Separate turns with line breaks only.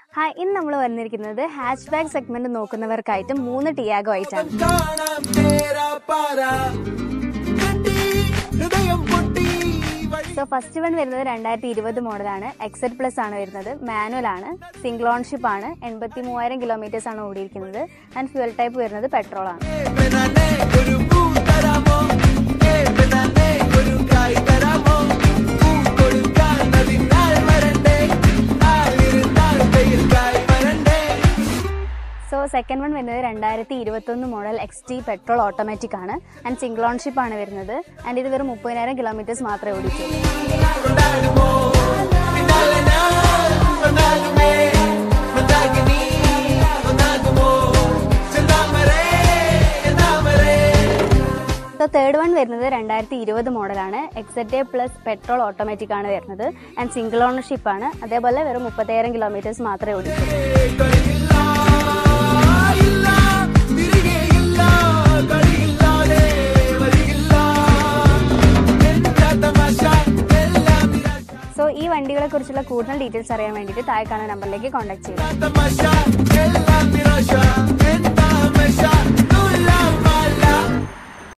hi ഇന്ന് നമ്മൾ വന്നിരിക്കുന്നത് ഹാച്ച് ബാഗ് സെഗ്മെന്റ് നോക്കുന്നവർക്കായിട്ട് മൂന്ന് ടിയാഗോ ആയിട്ടാണ്
കാണാം തേരാ പാര കെട്ടി ഹൃദയം പൊട്ടി വഴി
സോ ഫസ്റ്റ് വൺ വരുന്നത് രണ്ടായിരത്തി ഇരുപത് മോഡലാണ് എക്സെറ്റ് പ്ലസ് ആണ് വരുന്നത് മാനുവൽ ആണ് സിംഗിൾ ഓൺഷിപ്പ് ആണ് എൺപത്തി മൂവായിരം കിലോമീറ്റേഴ്സ് ആണ് ഓടിയിരിക്കുന്നത് ആൻഡ് ഫ്യൂൽ ടൈപ്പ് വരുന്നത് പെട്രോൾ ആണ്
പെണ്ണാനെ ഒരു പൂ തരാമോ ഏ പെണ്ണാനെ ഒരു കായ് തരാമോ പൂ കൊടുക്കാൻ അതിനാൾ വരണ്ടേ ആളിരുന്നാൾ വെയിൽ കായ് വരണ്ടേ
സോ സെക്കൻഡ് വൺ വരുന്നത് രണ്ടായിരത്തി ഇരുപത്തൊന്ന് model X T petrol automatic ആണ് ആൻഡ് സിംഗിൾ ഓൺഷിപ്പ് ആണ് വരുന്നത് ആൻഡ് ഇത് വെറും മുപ്പതിനായിരം കിലോമീറ്റേഴ്സ് മാത്രമേ ഓടിക്കുള്ളൂ
കൊണ്ടാടുമോ പിന്നാലെ ഞാൻ കൊണ്ടാടുമേ മന്ദാകിനി ഒന്നാകുമോ ചെന്താമരേ എന്താമരേ
സോ തേർഡ് വൺ വരുന്നത് രണ്ടായിരത്തി ഇരുപത് മോഡലാണ് എക്സെറ്റ് പ്ലസ് പെട്രോൾ ഓട്ടോമാറ്റിക് ആണ് വരുന്നത് ആൻഡ് സിംഗിൾ ഓണർഷിപ്പ് ആണ് അതേപോലെ വെറും മുപ്പത്തായിരം കിലോമീറ്റേഴ്സ് മാത്രമേ ഓടിക്കുള്ളൂ
കളിയില്ല ഇല്ല തിരികെ ഇല്ല കളിയില്ലാതെ വരികില്ല എന്താ തമാശ എല്ലാം നിരാശ
സോ ഈ വണ്ടികളെ കുറിച്ചുള്ള കൂടുതൽ ഡീറ്റെയിൽസ് അറിയാൻ വേണ്ടിയിട്ട് താഴെ കാണുന്ന നമ്പറിലേക്ക് കോൺടാക്ട് ചെയ്യുക
തമാശ എല്ലാം നിരാശ